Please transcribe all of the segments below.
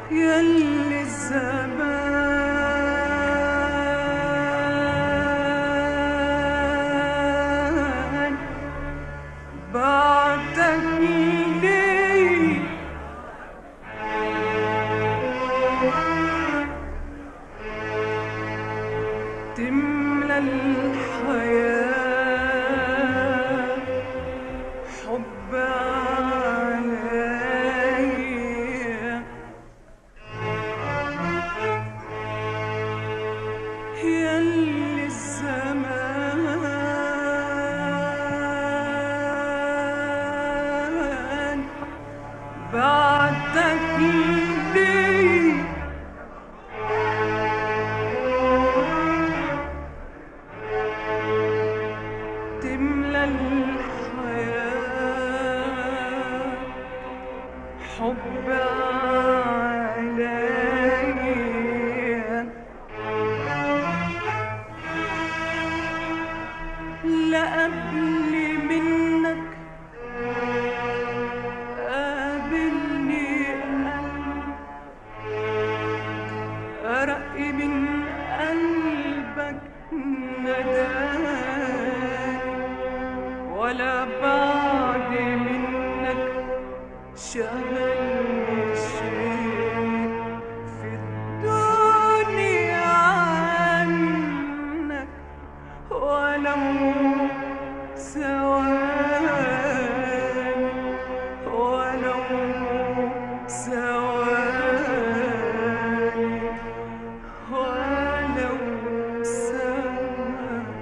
يلي الزمان بعدك ليه تملى الحياة حب عليا يلي الزمان بعدك ليه تملى الحياة حب عليا لا قبل منك قابلني قلب أرق من قلبك نداني ولا بعد منك شغلني شيء في الدنيا عنك ولو ثواني ولو ثواني ولو ثواني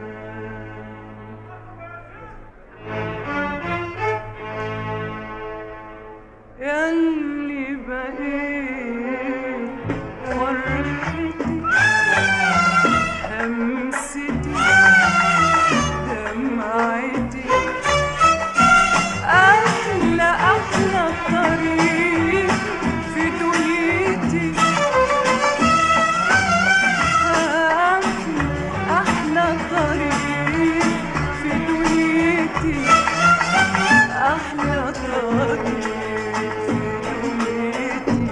يلي بقيت فرحتي همستي دمعتي أحلى أحلى طريق في دنيتي أحلى أحلى طريق في دنيتي أحلى طريق في دنيتي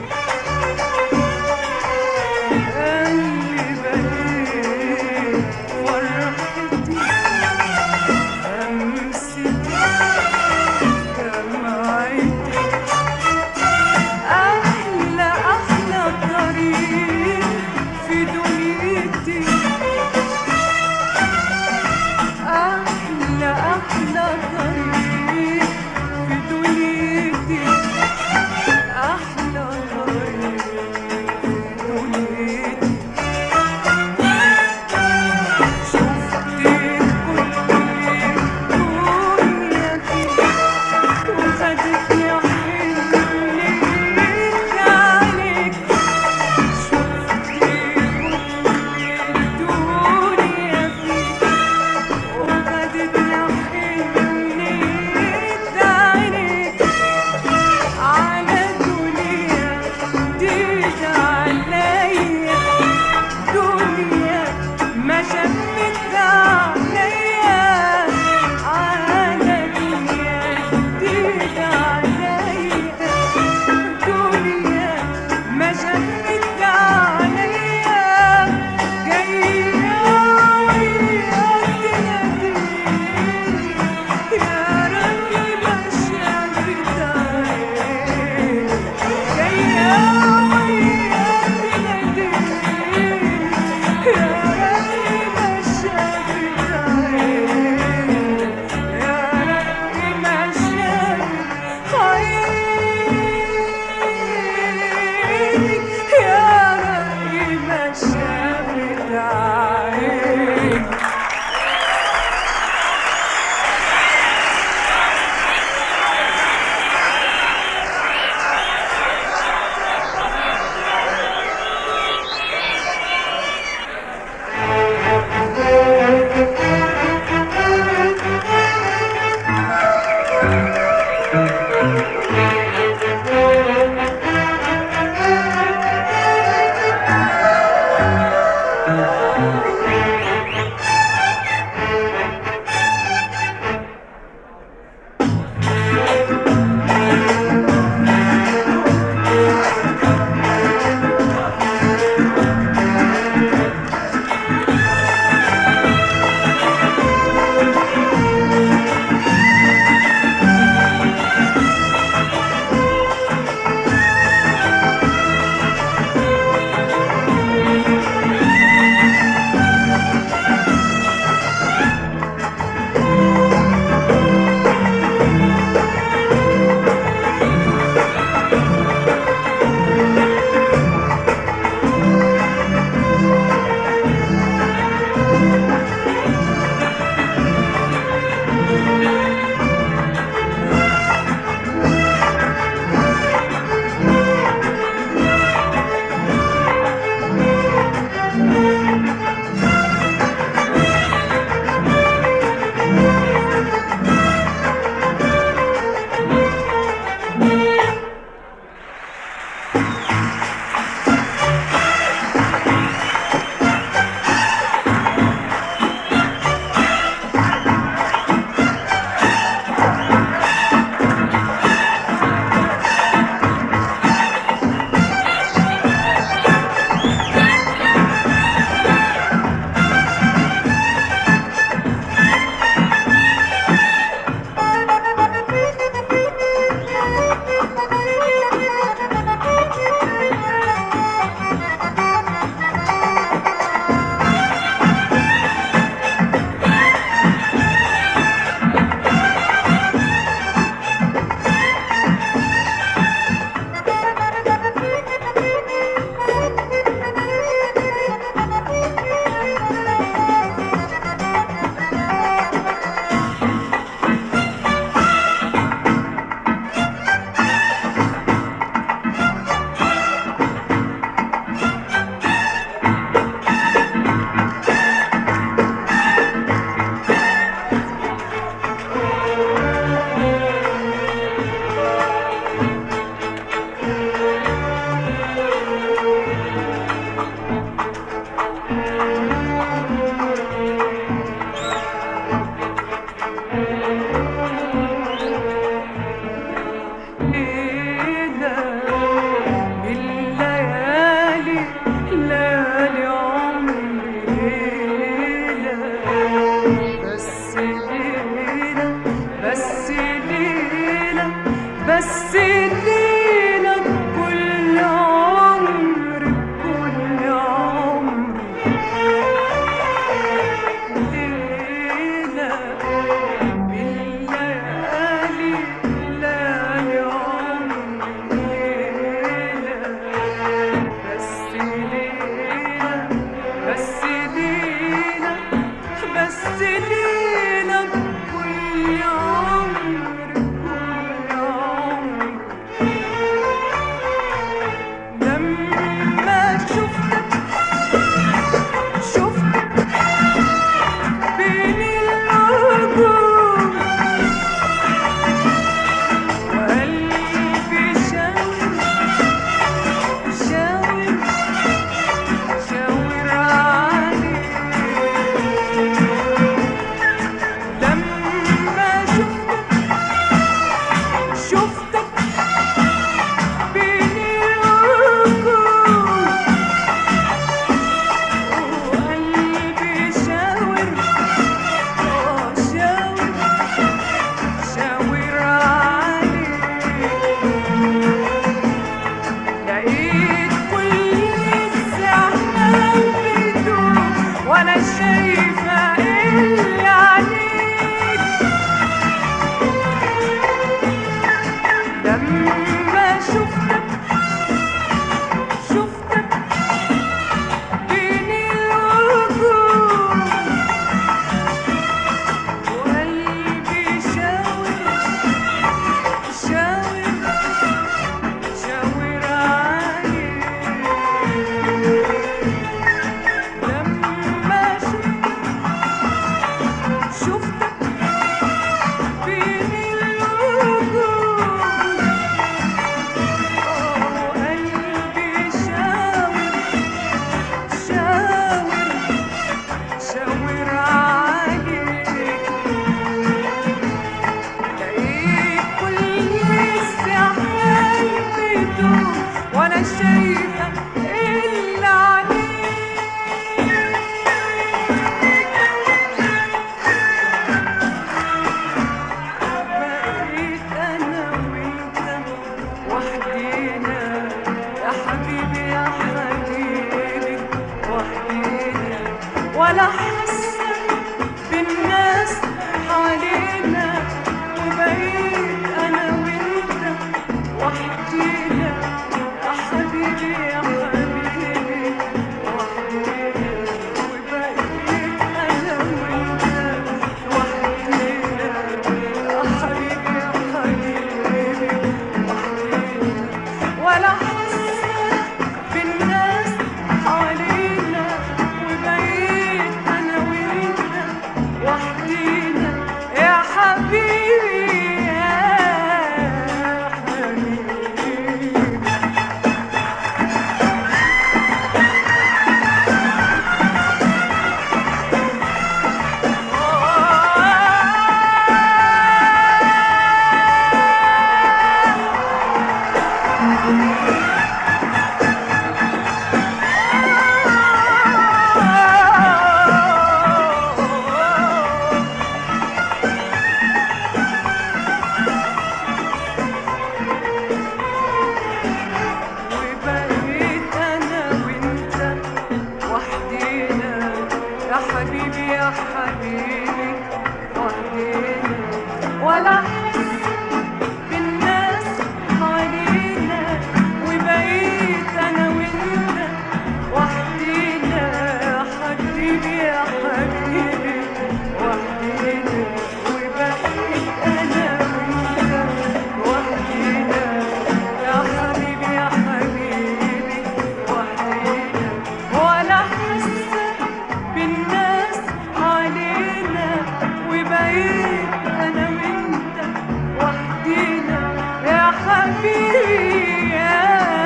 وبقيت انا وانت وحدينا يا حبيبي يا حبيبي وحدينا ولا احس بالناس حوالينا وبقيت انا وانت وحدينا يا حبيبي يا حبيبي وحدينا وبقيت انا وانت وحدينا يا حبيبي يا حبيبي وحدينا ولا احس بالناس علينا وبقيت انا وانت وحدينا يا حبيبي يا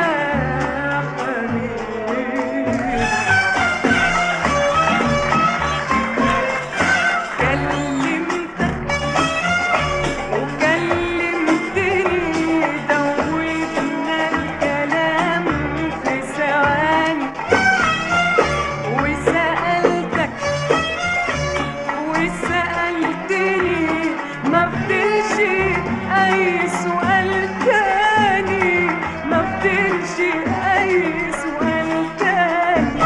حبيبي كلمتك وكلمتني دوبنا الكلام في ثواني وسألتك وسألتني ما فضلش أي سؤال تاني ما فضلش أي سؤال تاني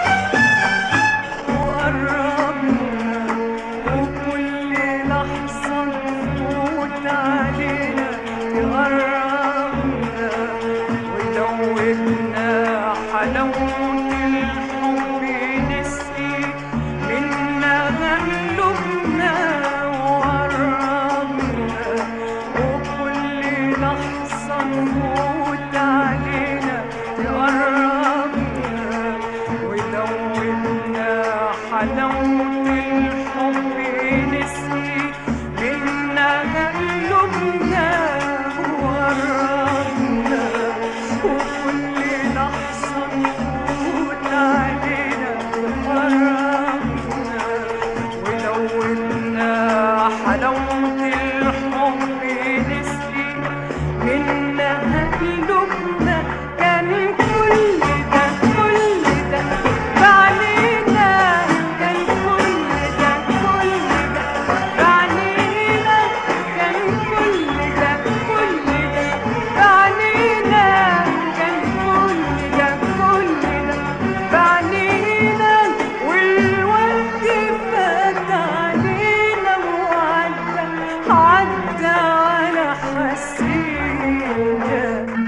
وقربنا وكل لحظة نفوت علينا تقربنا ودوبنا حلاوة الحب نسقي منا غلبنا وقربنا وكل لحظة نفوت علينا تقربنا ودوبنا حلاوة الحب نسقي منا قلوبنا وقربنا وكل لحظة نفوت علينا قربنا ودوبنا حلاوة الحب نسقي منا قلوبنا كان كل ده كل ده بعلينا كان كل ده كل ده بعلينا كان كل ده كل ده بعلينا كان كل ده كل ده بعلينا والوقت فات علينا وعدى عدى على حسينا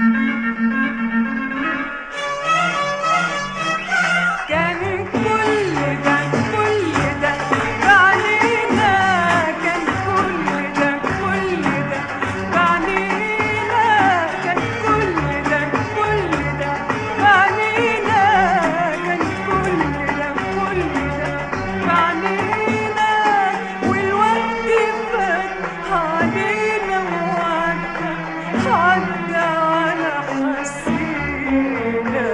كان كل ده كل ده بعلينا كان كل ده كل ده بعلينا كان كل ده كل ده بعلينا كان كل ده كل ده بعلينا والوقت فات علينا وعدى عدى على حسينا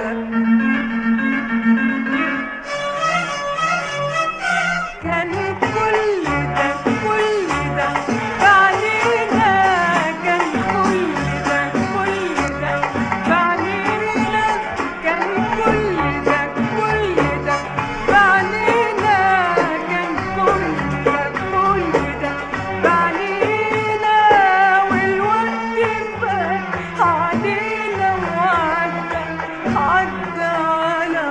كان كل ده كل ده بعلينا كان كل ده كل ده بعلينا كان كل ده كل ده بعلينا كان كل ده كل ده بعلينا والوقت فات علينا وعدى عدى على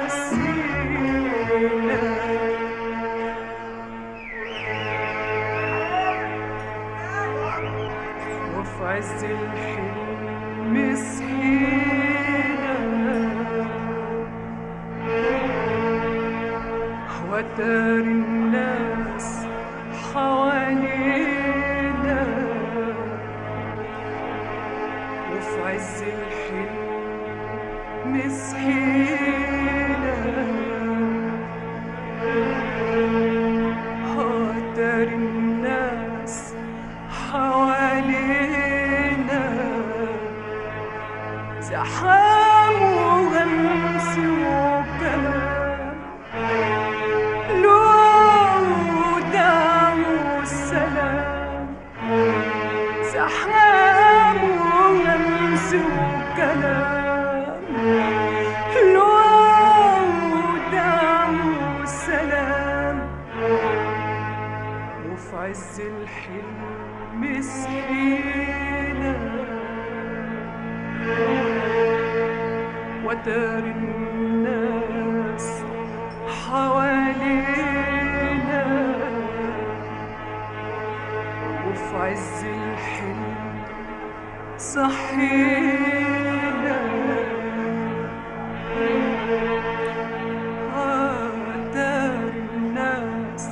حسينا وفي عز الحلم صحينا وتار الناس حوالينا وفي عز الحلم صحينا هاتر الناس حوالينا زحام وغمس وكلام لودا والسلام زحام وغمس وكلام ودار الناس حوالينا وفي عز الحلم صحينا ودار الناس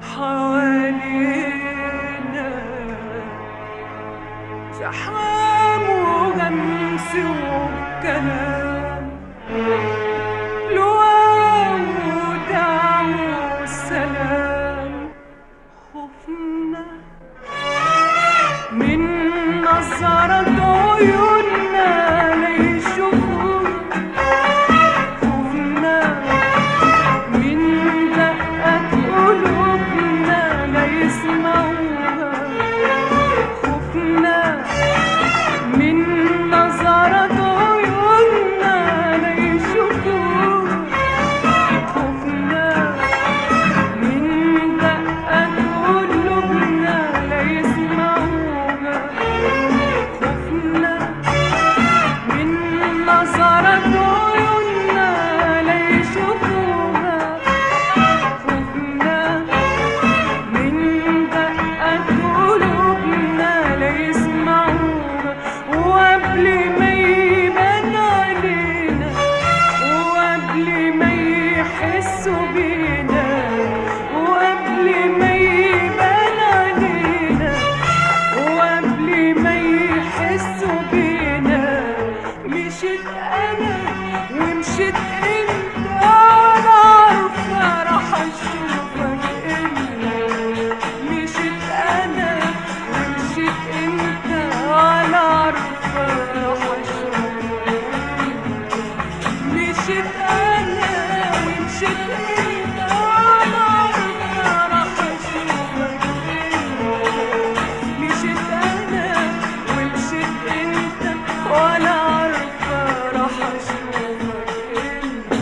حوالينا زحام وغمس وكلام لواء ودعم وسلام خوفنا من نظرة عيوننا ليشوفونا خوفنا من دقة قلوبنا ليسمعوها خوفنا من نظرة عيوننا ليشوفونا خوفنا من دقة قلوبنا ليسمعونا خوفنا من نظرة عيوننا ليشوفوها خوفنا من دقة قلوبنا ليسمعونا وقبل ما يبان علينا وقبل ما يحسوا بينا وقبل ما يبان علينا وقبل ما يحسوا بينا مشيت انا ومشيت انت انا عارفه راح اشوفك انت مشيت انا ومشيت انت انا عارفه راح اشوفك مشيت انا ومشيت انت انا عارفه راح اشوفك مشيت انا ومشيت انت وانا عارفه راح اشوفك انت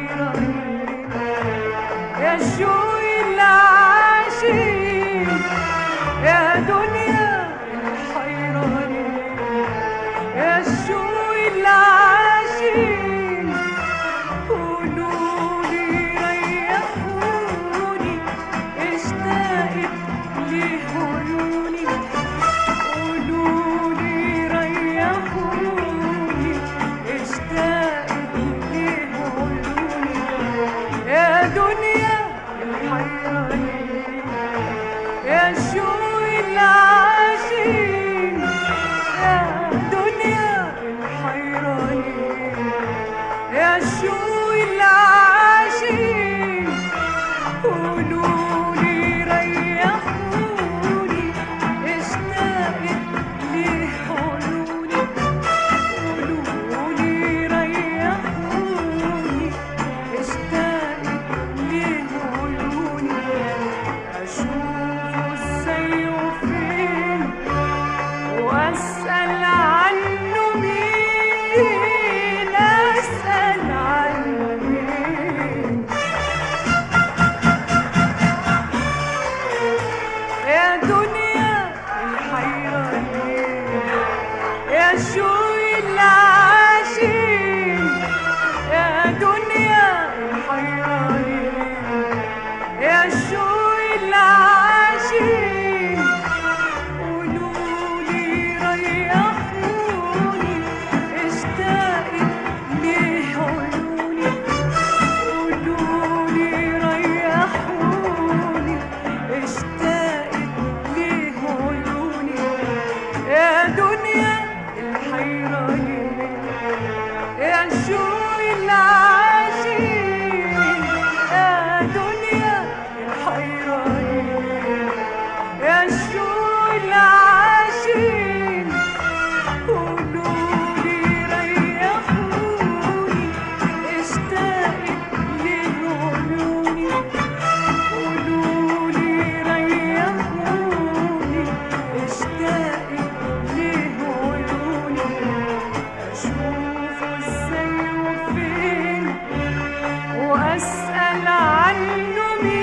الحيرانين يا شوق العاشقين يا دنيا الحيرانين يا شوق العاشقين قولولي ريحوني اشتقت لعيوني قولولي ريحوني اشتقت لعيوني يا دنيا الحيرانين يا شوق العاشقين يا دنيا الحيرانين يا شوق العاشقين قولولي ريحوني اشتقت لعيوني قولولي ريحوني اشتقت لعيوني اشوفه ازاي وفين واسال عنه مين اسال عنه مين يا دنيا الحيرانين يا شوق العاشقين يا دنيا الحيرانين يا شوق العاشقين قولولي ريحوني اشتقت لعيوني قولولي ريحوني اشتقت لعيوني يا دنيا الحيرانين يا شوق العاشقين يا دنيا الحيرانين يا شوق العاشقين قولولي ريحوني اشتقت لعيوني قولولي ريحوني اشتقت لعيوني اشوفه ازاي وفين واسال عنه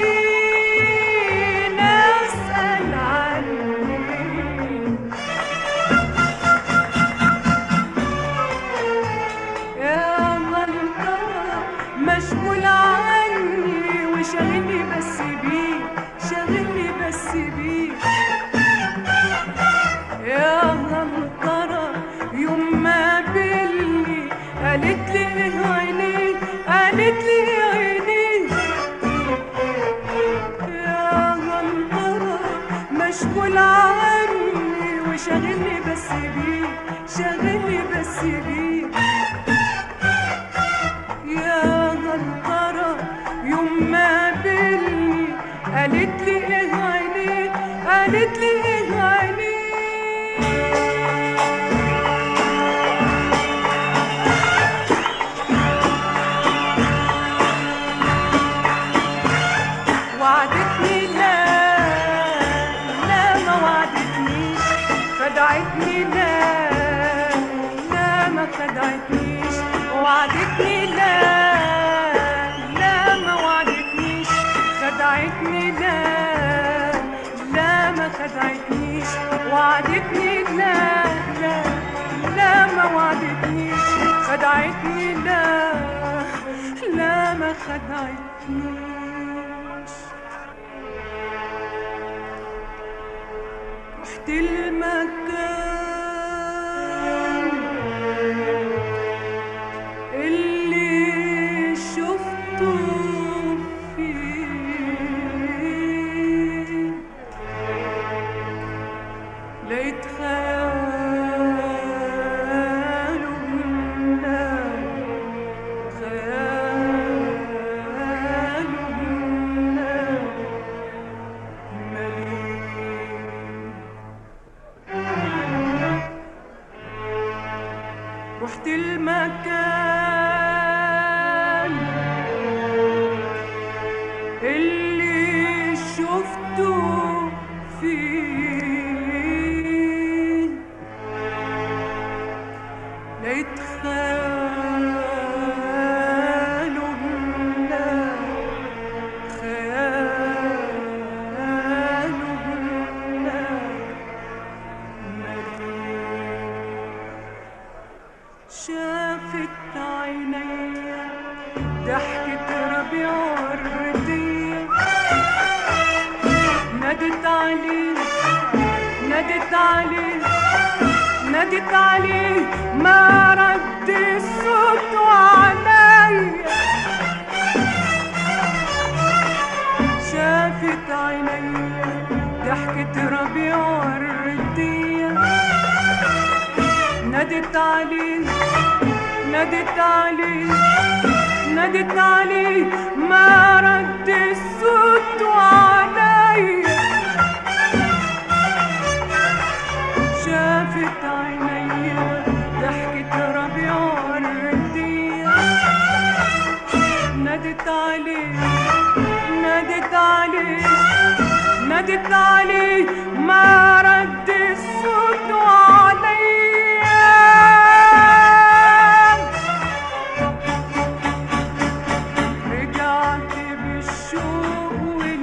مين اسال عنه مين يا منطقة مشغول عني وشاغلني بس بيه شاغلني بس بيه يا منطرة يوم ما قابلني قالت لي ايه عينيه قالت لي ايه عينيه يا منطرة مشغول عني وشاغلني بس بيه شاغلني بس بيه يا غنطرة يوم ما قابلني قالت لي ايه عينيه قالت لي ايه عينيه وعدتني لا لا ما وعدتنيش خدعتني لا لا ما خدعتنيش وعدتني لا لا ما وعدتنيش خدعتني لا لا ما خدعتنيش وعدتني لا لا لا ما وعدتنيش خدعتني لا لا ما خدعتنيش رحت المكان اللي شفته فيه لقيت خياله منام خياله منام مليء رحت المكان ربيع وردية نادت عليه نادت عليه نادت عليه ما رد الصوت عليا شافت عينيا ضحكة ربيع وردية نادت عليه نادت عليه نادت عليه ما رد الصوت عليا شافت عينيا ضحكة ربيع وردية نادت عليه نادت عليه نادت عليه ما رد الصوت عليا رجعت بالشوق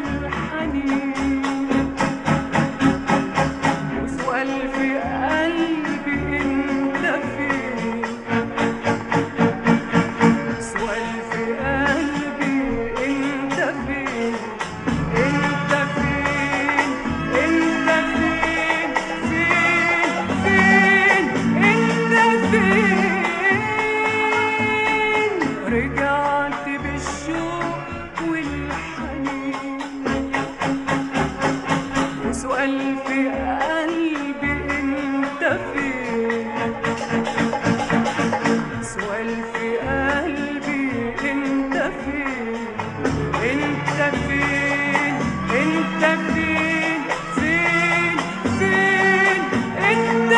والحنين وسؤال في قلبي انت فين سؤال في قلبي انت فين انت فين انت فين فين فين انت فين رجعت بالشوق والحنين وسؤال في قلبي انت فين سؤال في قلبي انت فين انت فين انت فين فين فين انت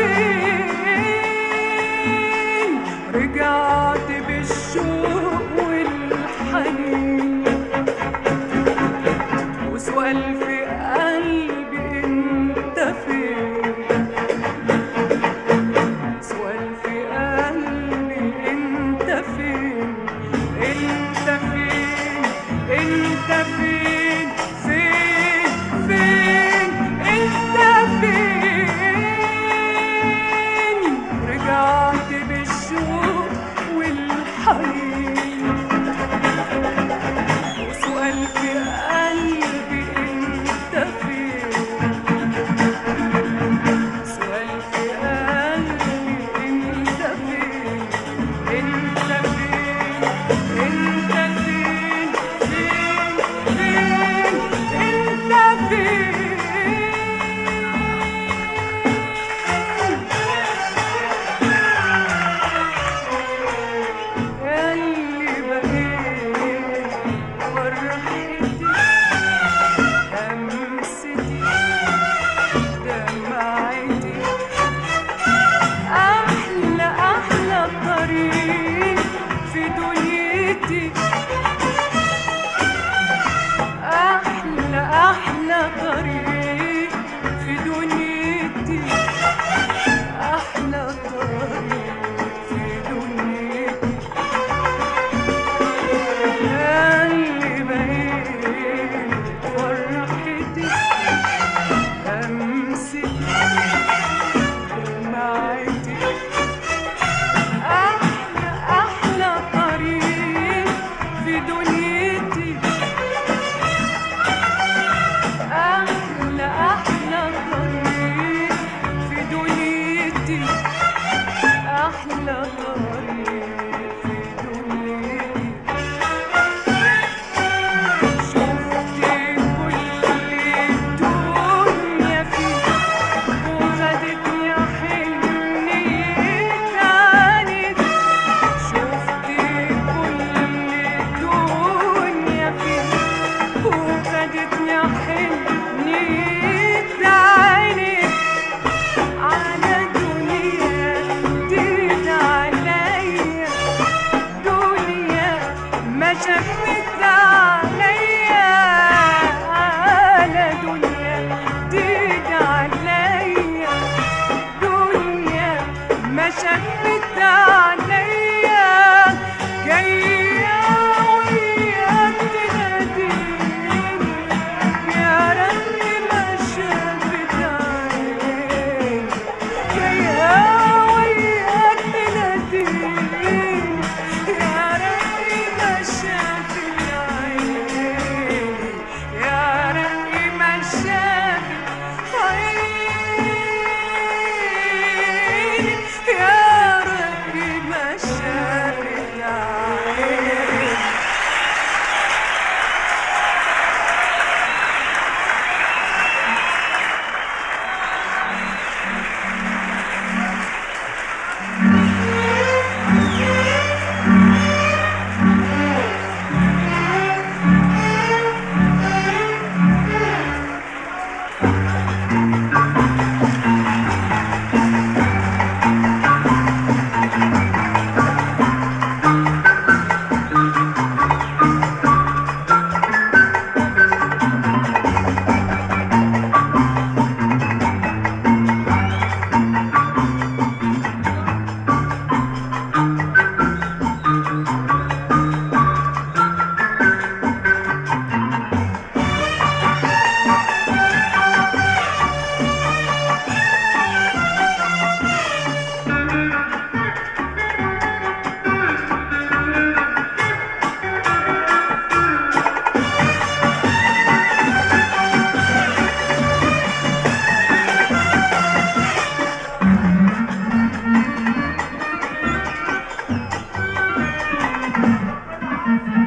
فين رجعت بالشوق والحنين وسؤال في قلبي انت فين سؤال في قلبي انت فين انت فين انت فين فين فين انت فين رجعت بالشوق والحنين وسؤال في قلبي انت فين سؤال في قلبي انت فين انت فين انت فين فين فين انت فين اللي بقيت فرحتي همستي دمعتي أحلى أحلى طريق في دنيتي أحلى أحلى طريق في دنيتي أحلى طريق في دنيتي اللي بقيت فرحتي همستي دمعتي أحلى أحلى طريق في دنيتي أحلى أحلى طريق في دنيتي أحلى طريق في دنيتي شفت كل الدنيا فيك وخدتني حنية عنك شفت كل الدنيا فيك وخدتني حنية عنك على دنيا جديدة عليا دنيا ما شافت عليا على دنيا جديدة عليا دنيا ما شافت عليا جاية وياك تناديني يا ربي ما شافت عليا جاية وياك تناديني يا ربي ما شافت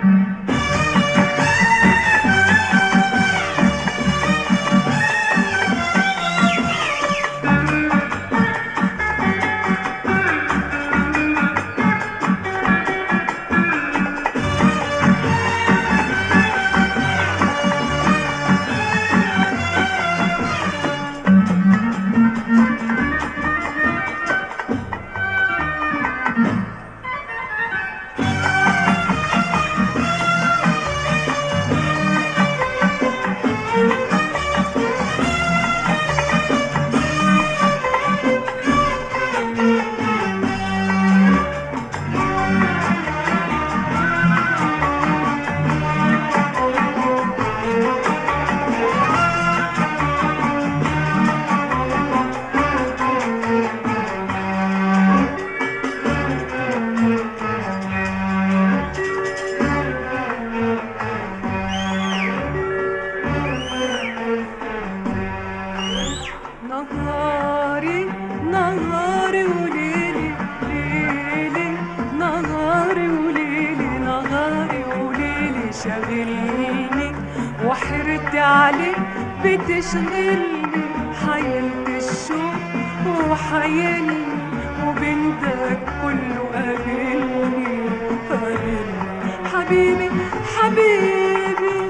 نهاري نهاري وليلي ليلي نهاري وليلي نهاري وليلي شاغلني وحرت عليك بتشغلني حيلت الشوق وحيلني وبنتك كله قابلني قابلني حبيبي حبيبي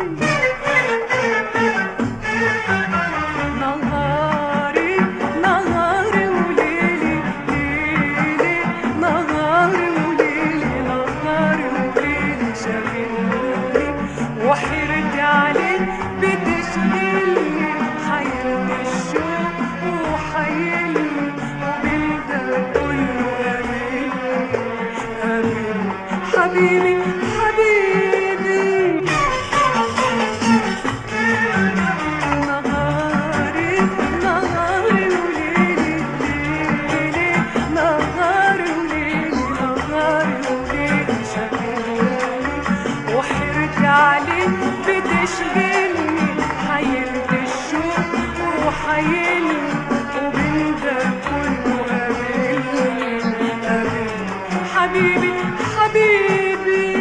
نهاري نهاري وليلي ليلي نهاري وليلي نهاري وليلي شاغلني وحيرت عليك بتشغلني حيرت الشوق وحيلني وبنتك كله قابلني قابلني حبيبي حبيبي نهاري نهاري وليلي ليلي نهاري وليلي نهاري وليلي شاغلني وحرت عليك بتشغلني حيرت الشوق وحيلني وبنتك كله قابلني قابلني حبيبي حبيبي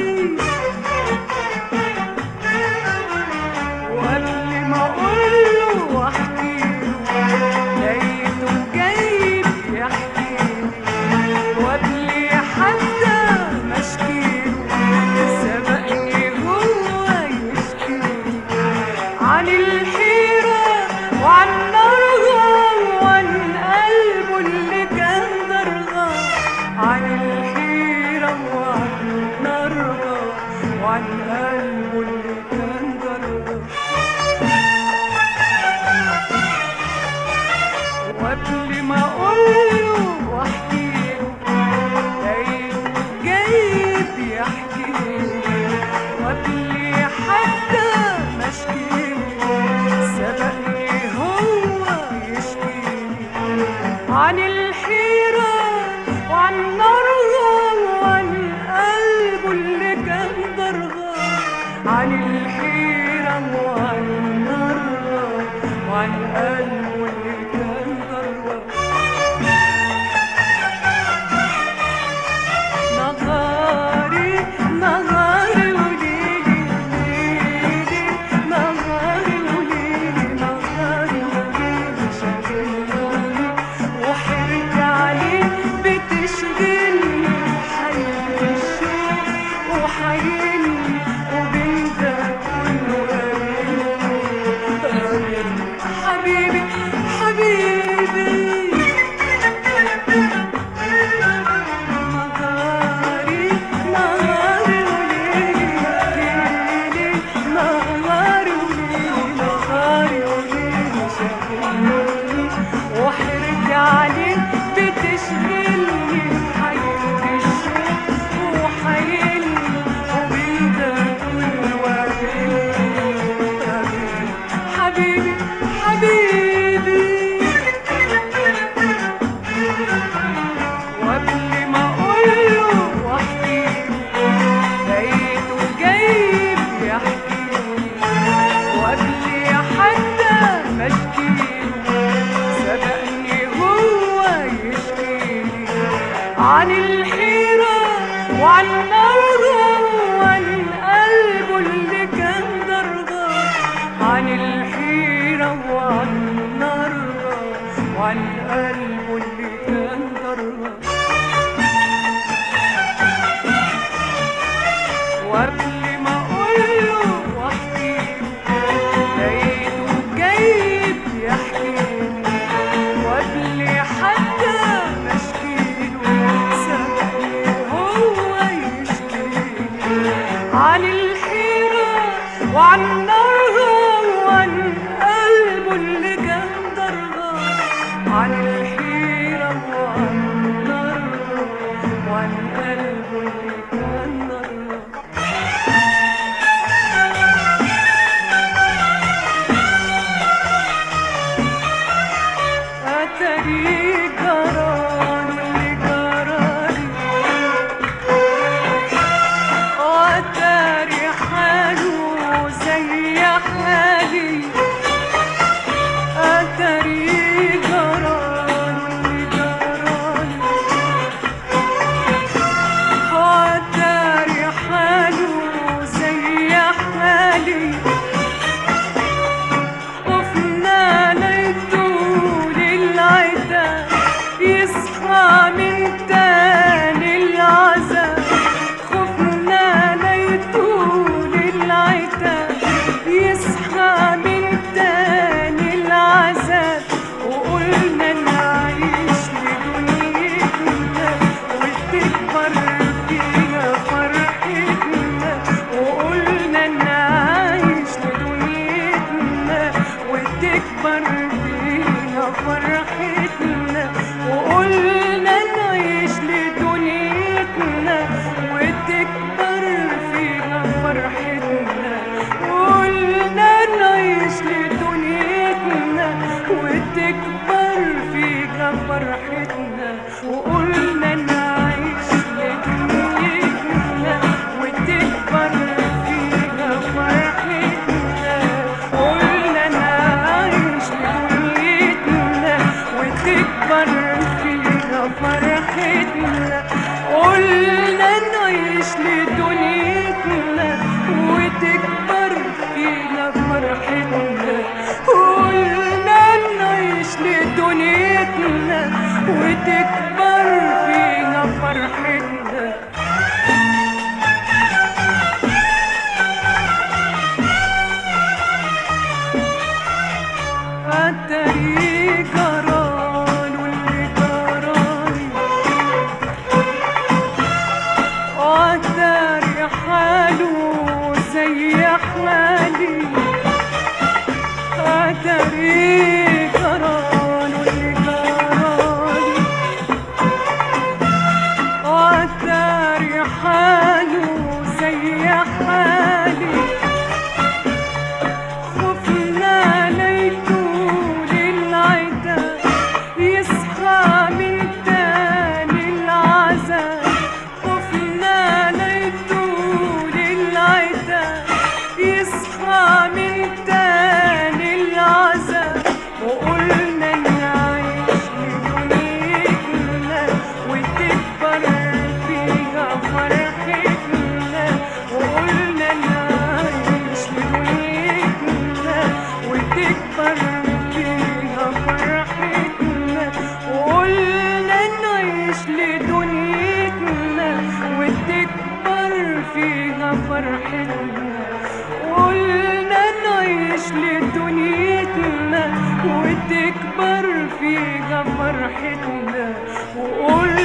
وقبل ما اقوله واحكي له لقيته جاي بيحكي لي وقبل حتى ما اشكي له سبقني هو يشكي لي عن الحيرة وعن نرغم وعن قلبه اللي كان درغم عن الحيرة وعن نرغم وعن قلبه اللي كان درغم وقبل ما اقوله واحكي له لقيته جاي بيحكي لي وقبل حتى ما اشكي له سبقني هو يشكي لي عن الحيرة وعن نرغم وعن قلبه اللي كان درغم عن الحيرة وعن نرغم وعن قلبه اللي كان درغم نهاري نهاري وليلي ليلي نهاري وليلي نهاري وليلي شاغلني وحرت عليك بتشغلني حيرت الشوق وحيلني وبنتك كله قابلني قابلني حبيبي وعن نارها وعن قلبه اللي كان ضرها عن الحيرة وعن نارها وعن قلبه اللي كان ضرها أتري جران اللي جرالي وأتري حاله زي حالي أتري جران اللي جرالي وأتري حاله زي حالي خفنا ليطول العتاب يصحى من تاني العذاب خفنا ليطول العتاب يصحى من تاني العذاب وقلنا نعيش لدنيتنا وتكبر فينا فرحتنا وقلنا نعيش لدنيتنا وتكبر فينا فرحتنا وقلنا نعيش لدنيتنا وتكبر فينا فرحتنا وقلنا نعيش لدنيتنا وتكبر فينا فرحتنا وقلنا نعيش لدنيتنا وتكبر فينا فرحتنا قلنا نعيش لدنيتنا وتكبر فينا فرحتنا قلنا نعيش لدنيتنا وتكبر فينا فرحتنا قلنا نعيش لدنيتنا وتكبر فينا فرحتنا أتري جران واللي جرالي وأتري حاله زي حالي أتري جران واللي جرالي وأتري حاله زي حالي خفنا ليطول العتاب يصحى من تاني العذاب خفنا ليطول العتاب يصحى من تاني العذاب وقلنا نعيش لدنيتنا وتكبر فيها فرحتنا وقلنا نعيش لدنيتنا وتكبر فيها فرحتنا وقلنا نعيش لدنيتنا وتكبر فيها فرحتنا قلنا نعيش لدنيتنا وتكبر فيها فرحتنا وقلنا